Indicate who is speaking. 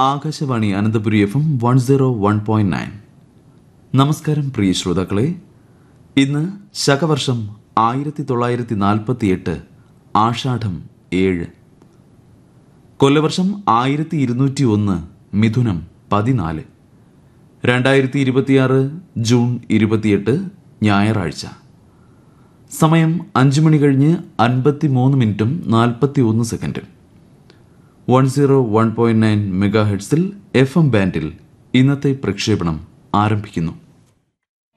Speaker 1: Akashvani Ananthapuri F M one zero one point nine നമസ്കാരം പ്രിയ ശ്രോതാക്കളെ ഇന്ന് ശകവർഷം ആയിരത്തി തൊള്ളായിരത്തി നാൽപ്പത്തിയെട്ട് ആഷാഢം ഏഴ് കൊല്ലവർഷം ആയിരത്തി ഇരുന്നൂറ്റി ഒന്ന് മിഥുനം പതിനാല് രണ്ടായിരത്തി ഇരുപത്തിയാറ് ജൂൺ ഇരുപത്തിയെട്ട് ഞായറാഴ്ച സമയം അഞ്ച് മണി കഴിഞ്ഞ് അൻപത്തി മൂന്ന് മിനിറ്റും നാൽപ്പത്തി ഒന്ന് സെക്കൻഡും one zero one point nine mega ഹെഡ്സിൽ എഫ് എം ബാൻഡിൽ ഇന്നത്തെ പ്രക്ഷേപണം ആരംഭിക്കുന്നു